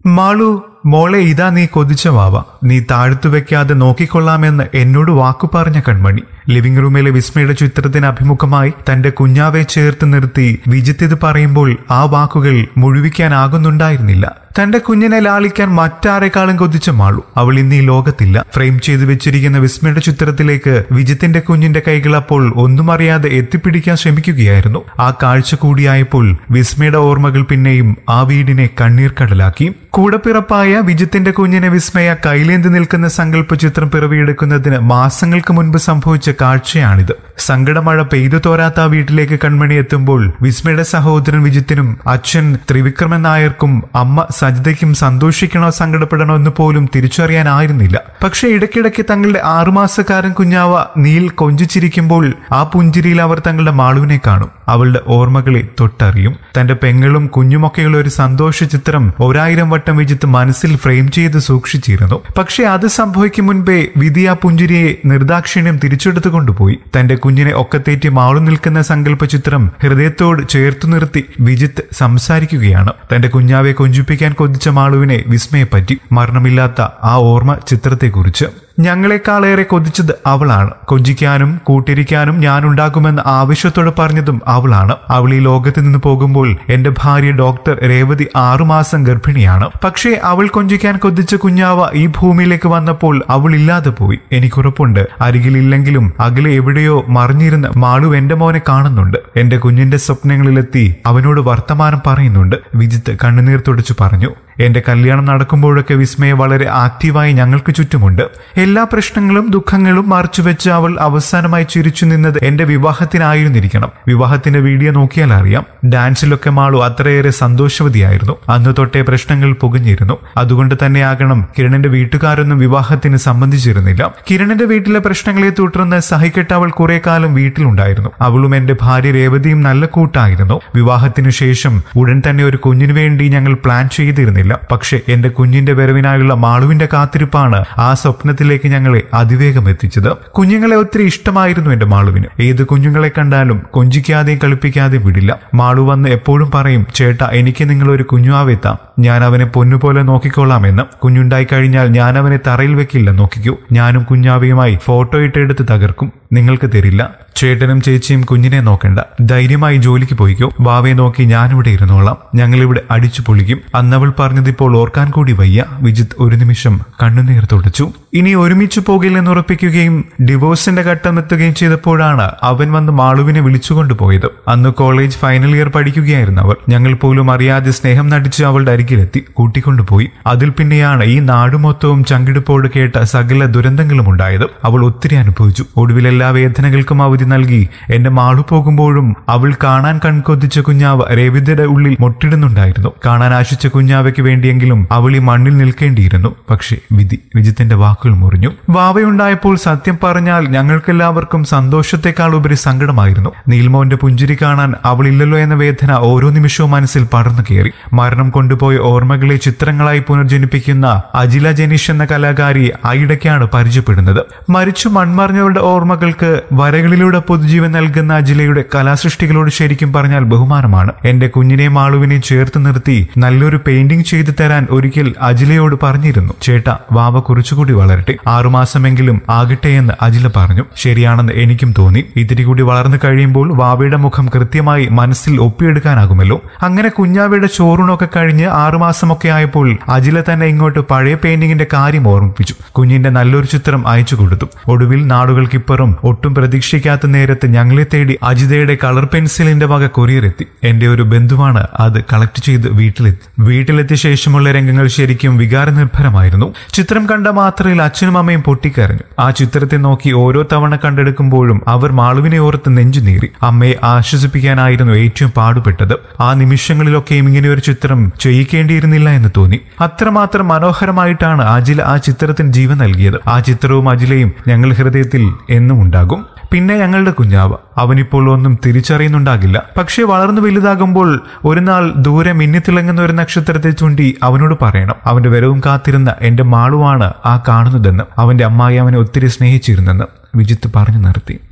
മാളു മോളെ ഇതാ നീ കൊതിച്ച വാവ നീ താഴ്ത്തു വെക്കാതെ നോക്കിക്കൊള്ളാമെന്ന് എന്നോട് വാക്കു പറഞ്ഞ കൺമണി ലിവിംഗ് റൂമിലെ വിസ്മയുടെ ചിത്രത്തിന് അഭിമുഖമായി തന്റെ കുഞ്ഞാവെ ചേർത്ത് നിർത്തി വിജിത്ത് ഇത് പറയുമ്പോൾ ആ വാക്കുകൾ മുഴുവിക്കാനാകുന്നുണ്ടായിരുന്നില്ല തന്റെ കുഞ്ഞിനെ ലാളിക്കാൻ മറ്റാരെക്കാളും കൊതിച്ച മാളു അവൾ ഇന്ന് ഈ ലോകത്തില്ല ഫ്രെയിം ചെയ്തു വെച്ചിരിക്കുന്ന വിസ്മയുടെ ചിത്രത്തിലേക്ക് വിജിത്തിന്റെ കുഞ്ഞിന്റെ കൈകൾ അപ്പോൾ ഒന്നും അറിയാതെ എത്തിപ്പിടിക്കാൻ ശ്രമിക്കുകയായിരുന്നു ആ കാഴ്ച കൂടിയായപ്പോൾ വിസ്മയുടെ ഓർമ്മകൾ പിന്നെയും ആ വീടിനെ കണ്ണീർ കടലാക്കി കൂടപ്പിറപ്പായ വിജിത്തിന്റെ കുഞ്ഞിനെ വിസ്മയ കൈലേന്തി നിൽക്കുന്ന സങ്കല്പ ചിത്രം പിറവിയെടുക്കുന്നതിന് മാസങ്ങൾക്ക് മുൻപ് സംഭവിച്ച കാഴ്ചയാണിത് സങ്കടമഴ പെയ്തു തോരാത്ത ആ വീട്ടിലേക്ക് കൺമണി എത്തുമ്പോൾ വിസ്മയുടെ സഹോദരൻ വിജിത്തിനും അച്ഛൻ ത്രിവിക്രമൻ നായർക്കും അമ്മ സജിതയ്ക്കും സന്തോഷിക്കണോ സങ്കടപ്പെടണോ എന്ന് പോലും തിരിച്ചറിയാനായിരുന്നില്ല പക്ഷെ ഇടയ്ക്കിടയ്ക്ക് തങ്ങളുടെ ആറുമാസക്കാരൻ കുഞ്ഞാവ നീൽ കൊഞ്ചിച്ചിരിക്കുമ്പോൾ ആ പുഞ്ചിരിയിൽ അവർ തങ്ങളുടെ മാളുവിനെ കാണും അവളുടെ ഓർമ്മകളെ തൊട്ടറിയും തന്റെ പെങ്ങളും കുഞ്ഞുമൊക്കെയുള്ള ഒരു സന്തോഷ ചിത്രം ഒരായിരം വട്ടം വിജിത്ത് മനസ്സിൽ ഫ്രെയിം ചെയ്ത് സൂക്ഷിച്ചിരുന്നു പക്ഷെ അത് സംഭവിക്കും മുൻപേ വിധി ആ പുഞ്ചിരിയെ നിർദാക്ഷിണ്യം തിരിച്ചെടുത്തു കൊണ്ടുപോയി തന്റെ കുഞ്ഞിനെ ഒക്കത്തേറ്റി മാളു നിൽക്കുന്ന സങ്കല്പ ചിത്രം ഹൃദയത്തോട് ചേർത്തു നിർത്തി വിജിത്ത് സംസാരിക്കുകയാണ് തന്റെ കുഞ്ഞാവെ കൊഞ്ചിപ്പിക്കാൻ കൊതിച്ച മാളുവിനെ വിസ്മയെപ്പറ്റി മരണമില്ലാത്ത ആ ഓർമ്മ ചിത്രത്തെക്കുറിച്ച് ഞങ്ങളെക്കാളേറെ കൊതിച്ചത് അവളാണ് കൊഞ്ചിക്കാനും കൂട്ടിരിക്കാനും ഞാനുണ്ടാകുമെന്ന് ആവശ്യത്തോടെ പറഞ്ഞതും അവളാണ് അവൾ ഈ ലോകത്ത് നിന്ന് പോകുമ്പോൾ എന്റെ ഭാര്യ ഡോക്ടർ രേവതി ആറുമാസം ഗർഭിണിയാണ് പക്ഷേ അവൾ കൊഞ്ചിക്കാൻ കൊതിച്ച കുഞ്ഞാവ ഈ ഭൂമിയിലേക്ക് വന്നപ്പോൾ അവൾ ഇല്ലാതെ പോയി എനിക്കുറപ്പുണ്ട് അരികിലില്ലെങ്കിലും അകലെ എവിടെയോ മറിഞ്ഞിരുന്ന മാളു എന്റെ മോനെ കാണുന്നുണ്ട് എന്റെ കുഞ്ഞിന്റെ സ്വപ്നങ്ങളിലെത്തി അവനോട് വർത്തമാനം പറയുന്നുണ്ട് വിജിത്ത് കണ്ണുനീർ തുടച്ചു പറഞ്ഞു എന്റെ കല്യാണം നടക്കുമ്പോഴൊക്കെ വിസ്മയ വളരെ ആക്റ്റീവായി ഞങ്ങൾക്ക് ചുറ്റുമുണ്ട് എല്ലാ പ്രശ്നങ്ങളും ദുഃഖങ്ങളും മറച്ചുവെച്ച് അവൾ അവസാനമായി ചിരിച്ചു നിന്നത് എന്റെ വിവാഹത്തിനായിരുന്നിരിക്കണം വിവാഹത്തിന്റെ വീഡിയോ നോക്കിയാൽ അറിയാം ഡാൻസിലൊക്കെ മാളു അത്രയേറെ സന്തോഷവതിയായിരുന്നു അന്ന് തൊട്ടേ പ്രശ്നങ്ങൾ പുകഞ്ഞിരുന്നു അതുകൊണ്ട് തന്നെയാകണം കിരണിന്റെ വീട്ടുകാരൊന്നും വിവാഹത്തിന് സംബന്ധിച്ചിരുന്നില്ല കിരണിന്റെ വീട്ടിലെ പ്രശ്നങ്ങളെ തുടർന്ന് സഹിക്കെട്ട് അവൾ കുറെ കാലം വീട്ടിലുണ്ടായിരുന്നു അവളും എന്റെ ഭാര്യ രേവതിയും നല്ല കൂട്ടായിരുന്നു വിവാഹത്തിനു ശേഷം ഉടൻ തന്നെ ഒരു കുഞ്ഞിനു വേണ്ടി ഞങ്ങൾ പ്ലാൻ ചെയ്തിരുന്നില്ല പക്ഷെ എന്റെ കുഞ്ഞിന്റെ വരവിനായുള്ള മാളുവിന്റെ കാത്തിരിപ്പാണ് ആ സ്വപ്നത്തിലേക്ക് ഞങ്ങളെ അതിവേഗം എത്തിച്ചത് കുഞ്ഞുങ്ങളെ ഒത്തിരി ഇഷ്ടമായിരുന്നു എന്റെ മാളുവിന് ഏത് കുഞ്ഞുങ്ങളെ കണ്ടാലും കൊഞ്ചിക്കാതെയും കളിപ്പിക്കാതെയും വിടില്ല മാളു വന്ന് എപ്പോഴും പറയും ചേട്ടാ എനിക്ക് നിങ്ങൾ ഒരു കുഞ്ഞുവാവെത്താം ഞാൻ അവനെ പൊന്നുപോലെ നോക്കിക്കൊള്ളാമെന്ന് കുഞ്ഞുണ്ടായി കഴിഞ്ഞാൽ ഞാൻ അവനെ തറയിൽ വെക്കില്ല നോക്കിക്കൂ ഞാനും കുഞ്ഞാവയുമായി ഫോട്ടോ ഇട്ടെടുത്ത് തകർക്കും നിങ്ങൾക്ക് തരില്ല ചേട്ടനും ചേച്ചിയും കുഞ്ഞിനെ നോക്കണ്ട ധൈര്യമായി ജോലിക്ക് പോയിക്കോ വാവയെ നോക്കി ഞാനിവിടെ ഇരുന്നോളാം ഞങ്ങളിവിടെ അടിച്ചു പൊളിക്കും അന്നവൾ പറഞ്ഞതിപ്പോൾ ഓർക്കാൻ കൂടി വയ്യ വിജിത്ത് ഒരു നിമിഷം കണ്ണുനീർ തുടച്ചു ഇനി ഒരുമിച്ച് പോകില്ലെന്ന് ഉറപ്പിക്കുകയും ഡിവോഴ്സിന്റെ ഘട്ടം എത്തുകയും ചെയ്തപ്പോഴാണ് അവൻ വന്ന് മാളുവിനെ വിളിച്ചുകൊണ്ടു പോയത് അന്ന് കോളേജ് ഫൈനൽ ഇയർ പഠിക്കുകയായിരുന്നു അവർ ഞങ്ങൾ പോലും അറിയാതെ സ്നേഹം നടിച്ച് അവളുടെ അരികിലെത്തി കൂട്ടിക്കൊണ്ടുപോയി അതിൽ പിന്നെയാണ് ഈ നാടുമൊത്തവും ചങ്കിടുപ്പോട് കേട്ട സകല ദുരന്തങ്ങളും ഉണ്ടായത് അവൾ ഒത്തിരി അനുഭവിച്ചു ഒടുവിൽ എല്ലാ വേദനകൾക്കും അവധി നൽകി എന്റെ മാളു പോകുമ്പോഴും അവൾ കാണാൻ കൺകൊതിച്ച കുഞ്ഞാവ് രവിതയുടെ ഉള്ളിൽ മുട്ടിടുന്നുണ്ടായിരുന്നു കാണാൻ ആശിച്ച കുഞ്ഞാവയ്ക്ക് വേണ്ടിയെങ്കിലും അവൾ ഈ മണ്ണിൽ നിൽക്കേണ്ടിയിരുന്നു പക്ഷേ വിധി വിജിത്തിന്റെ വാക്കുകൾ മുറിഞ്ഞു വാവയുണ്ടായപ്പോൾ സത്യം പറഞ്ഞാൽ ഞങ്ങൾക്കെല്ലാവർക്കും സന്തോഷത്തെക്കാൾ ഉപരി സങ്കടമായിരുന്നു നീൽമോന്റെ പുഞ്ചിരി കാണാൻ അവളില്ലല്ലോ എന്ന വേദന ഓരോ നിമിഷവും മനസ്സിൽ പടർന്നു കയറി മരണം കൊണ്ടുപോയ ഓർമ്മകളെ ചിത്രങ്ങളായി പുനർജനിപ്പിക്കുന്ന അജില ജനീഷ് എന്ന കലാകാരി ആയിടയ്ക്കാണ് പരിചയപ്പെടുന്നത് മരിച്ചു മൺമറിഞ്ഞവരുടെ ഓർമ്മകൾക്ക് വരകളിലൂടെ പൊതുജീവൻ നൽകുന്ന അജിലയുടെ കലാസൃഷ്ടികളോട് ശരിക്കും പറഞ്ഞാൽ ബഹുമാനമാണ് എന്റെ കുഞ്ഞിനെയും ആളുവിനെയും ചേർത്ത് നിർത്തി നല്ലൊരു പെയിന്റിംഗ് ചെയ്തു തരാൻ ഒരിക്കൽ അജിലയോട് പറഞ്ഞിരുന്നു ചേട്ടാ വാവ കുറച്ചുകൂടി വളരട്ടെ ആറുമാസമെങ്കിലും ആകട്ടെ എന്ന് അജില പറഞ്ഞു ശരിയാണെന്ന് എനിക്കും തോന്നി ഇത്തിരി കൂടി വളർന്നു കഴിയുമ്പോൾ വാവയുടെ മുഖം കൃത്യമായി മനസ്സിൽ ഒപ്പിയെടുക്കാനാകുമല്ലോ അങ്ങനെ കുഞ്ഞാവയുടെ ചോറൂണൊക്കെ കഴിഞ്ഞ് ആറുമാസമൊക്കെ ആയപ്പോൾ അജില തന്നെ ഇങ്ങോട്ട് പഴയ പെയിന്റിങ്ങിന്റെ കാര്യം ഓർമ്മിപ്പിച്ചു കുഞ്ഞിന്റെ നല്ലൊരു ചിത്രം അയച്ചു കൊടുത്തു ഒടുവിൽ നാടുകൾക്കിപ്പുറം ഒട്ടും പ്രതീക്ഷിക്കാത്ത നേരത്ത് ഞങ്ങളെ തേടി അജിതയുടെ കളർ പെൻസിലിന്റെ വക കൊറിയർ എത്തി എന്റെ ഒരു ബന്ധുവാണ് അത് കളക്ട് ചെയ്ത് വീട്ടിലെത്തി വീട്ടിലെത്തിയ ശേഷമുള്ള രംഗങ്ങൾ ശരിക്കും വികാരനിർഭരമായിരുന്നു ചിത്രം കണ്ട മാത്രയിൽ അച്ഛനും അമ്മയും പൊട്ടിക്കരഞ്ഞു ആ ചിത്രത്തെ നോക്കി ഓരോ തവണ കണ്ടെടുക്കുമ്പോഴും അവർ മാളുവിനെ ഓർത്ത് നെഞ്ചു നീറി അമ്മയെ ആശ്വസിപ്പിക്കാനായിരുന്നു ഏറ്റവും പാടുപെട്ടത് ആ നിമിഷങ്ങളിലൊക്കെയും ഇങ്ങനെ ഒരു ചിത്രം ചെയ്യിക്കേണ്ടിയിരുന്നില്ല എന്ന് തോന്നി അത്രമാത്രം മനോഹരമായിട്ടാണ് അജില ആ ചിത്രത്തിന് ജീവൻ നൽകിയത് ആ ചിത്രവും അജിലയും ഞങ്ങൾ ഹൃദയത്തിൽ എന്നും ഉണ്ടാകും പിന്നെ ഞങ്ങളുടെ കുഞ്ഞാവ അവനിപ്പോൾ ഒന്നും തിരിച്ചറിയുന്നുണ്ടാകില്ല പക്ഷേ വളർന്നു വലുതാകുമ്പോൾ ഒരു നാൾ ദൂരെ മിന്നിത്തിളങ്ങുന്ന ഒരു നക്ഷത്രത്തെ ചൂണ്ടി അവനോട് പറയണം അവന്റെ വരവും കാത്തിരുന്ന എന്റെ മാളുവാണ് ആ കാണുന്നതെന്ന് അവന്റെ അമ്മായി അവനെ ഒത്തിരി സ്നേഹിച്ചിരുന്നെന്ന് വിജിത്ത് പറഞ്ഞു നിർത്തി